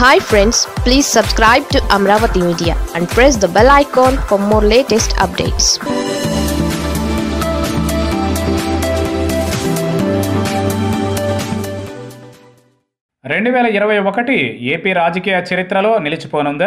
hi friends please subscribe to Amaravati media and press the bell icon for more latest updates రెండు వేల ఇరవై ఒకటి AP రాజకీయ చరిత్రలో నిలిచిపోనుందా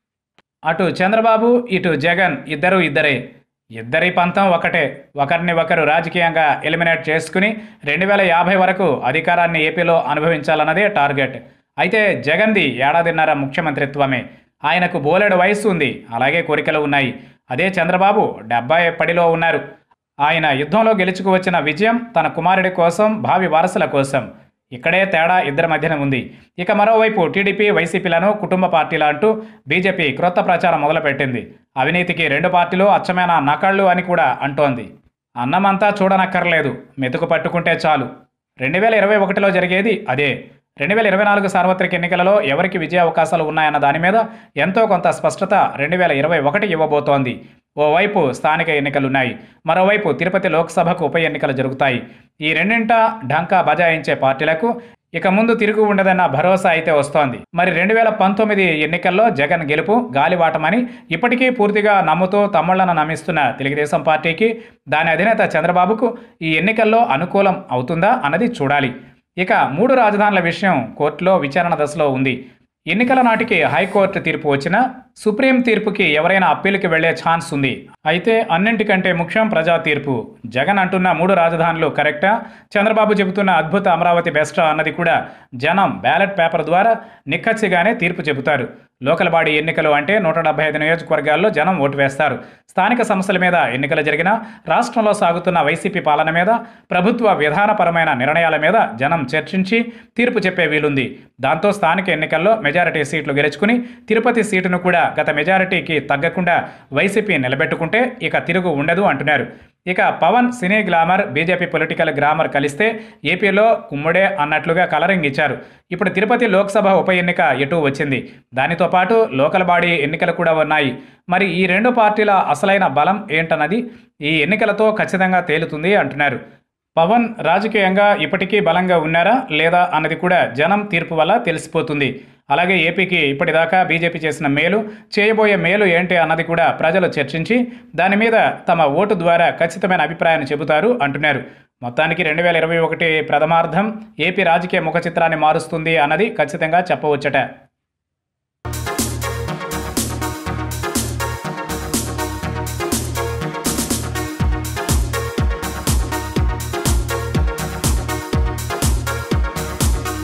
అటు చంద్రబాబు ఇటు జగన్ ఇద్దరు ఇద్దరే ఇద్దరి పంతం ఒకటే ఒకరిని ఒకరు రాజకీయంగా ఎలిమినేట్ చేసుకుని రెండు వేల యాభై వరకు అధికారాన్ని ఏపీలో అనుభవించాలన్నదే టార్గెట్ అయితే జగన్ది ఏడాదిన్నర ముఖ్యమంత్రిత్వమే ఆయనకు బోలెడు వయస్సు ఉంది అలాగే కోరికలు ఉన్నాయి అదే చంద్రబాబు డెబ్బై పడిలో ఉన్నారు ఆయన యుద్ధంలో గెలుచుకు వచ్చిన విజయం తన కుమారుడి కోసం భావి వారసుల కోసం ఇక్కడే తేడా ఇద్దరి మధ్యన ఉంది ఇక మరోవైపు టీడీపీ వైసీపీలను కుటుంబ పార్టీలు అంటూ బీజేపీ క్రొత్త ప్రచారం మొదలుపెట్టింది అవినీతికి రెండు పార్టీలు అచ్చమైన నకళ్ళు అని కూడా అంటోంది అన్నమంతా చూడనక్కర్లేదు మెతుకు పట్టుకుంటే చాలు రెండు వేల ఇరవై ఒకటిలో జరిగేది అదే రెండు వేల ఇరవై నాలుగు సార్వత్రిక ఎన్నికలలో ఎవరికి విజయ అవకాశాలు ఉన్నాయన్న దాని మీద ఎంతో కొంత స్పష్టత రెండు వేల ఇరవై ఒకటి ఇవ్వబోతోంది ఓవైపు స్థానిక ఎన్నికలున్నాయి మరోవైపు తిరుపతి లోక్సభకు ఉప ఎన్నికలు జరుగుతాయి ఈ రెండింట ఢంకా బజాయించే పార్టీలకు ఇక ముందు తిరుగు ఉండదన్న భరోసా అయితే వస్తోంది మరి రెండు వేల పంతొమ్మిది ఎన్నికల్లో జగన్ గెలుపు గాలివాటమని ఇప్పటికీ పూర్తిగా నమ్ముతూ తమ్ముళ్లను నమ్మిస్తున్న తెలుగుదేశం పార్టీకి దాని అధినేత చంద్రబాబుకు ఈ ఎన్నికల్లో అనుకూలం అవుతుందా అన్నది చూడాలి ఇక మూడు రాజధానుల విషయం కోర్టులో విచారణ దశలో ఉంది ఎన్నికల నాటికి హైకోర్టు తీర్పు వచ్చినా సుప్రీం తీర్పుకి ఎవరైనా అప్పీలుకి వెళ్లే ఛాన్స్ ఉంది అయితే అన్నింటికంటే ముఖ్యం ప్రజా తీర్పు జగన్ అంటున్న మూడు రాజధానులు కరెక్టా చంద్రబాబు చెబుతున్న అద్భుత అమరావతి బెస్టా అన్నది కూడా జనం బ్యాలెట్ పేపర్ ద్వారా నిక్కచ్చిగానే తీర్పు చెబుతారు లోకల్ బాడీ ఎన్నికలు అంటే నూట డెబ్బై ఐదు నియోజకవర్గాల్లో జనం ఓటు వేస్తారు స్థానిక సమస్యల మీద ఎన్నికలు జరిగినా రాష్ట్రంలో సాగుతున్న వైసీపీ పాలన మీద ప్రభుత్వ విధానపరమైన నిర్ణయాల మీద జనం చర్చించి తీర్పు చెప్పే వీలుంది దాంతో స్థానిక ఎన్నికల్లో మెజారిటీ సీట్లు గెలుచుకుని తిరుపతి సీటును కూడా గత మెజారిటీకి తగ్గకుండా వైసీపీ నిలబెట్టుకుంటే ఇక తిరుగు ఉండదు అంటున్నారు ఇక Pawan cine glamour BJP political grammar కలిస్తే ఏపీలో కుమ్ముడే అన్నట్లుగా కలరింగ్ ఇచ్చారు ఇప్పుడు తిరుపతి లోక్సభ ఉప ఎన్నిక ఎటు వచ్చింది దానితో పాటు లోకల్ బాడీ ఎన్నికలు కూడా ఉన్నాయి మరి ఈ రెండు పార్టీల అసలైన బలం ఏంటన్నది ఈ ఎన్నికలతో ఖచ్చితంగా తేలుతుంది అంటున్నారు పవన్ రాజకీయంగా ఇప్పటికీ బలంగా ఉన్నారా లేదా అన్నది కూడా జనం తీర్పు వల్ల తెలిసిపోతుంది అలాగే ఏపీకి ఇప్పటిదాకా బీజేపీ చేసిన మేలు చేయబోయే మేలు ఏంటి అన్నది కూడా ప్రజలు చర్చించి దాని మీద తమ ఓటు ద్వారా ఖచ్చితమైన అభిప్రాయాన్ని చెబుతారు అంటున్నారు మొత్తానికి రెండు వేల ఇరవై ఒకటి ప్రథమార్థం ఏపీ రాజకీయ ముఖ చిత్రాన్ని మారుస్తుంది అన్నది ఖచ్చితంగా చెప్పవచ్చట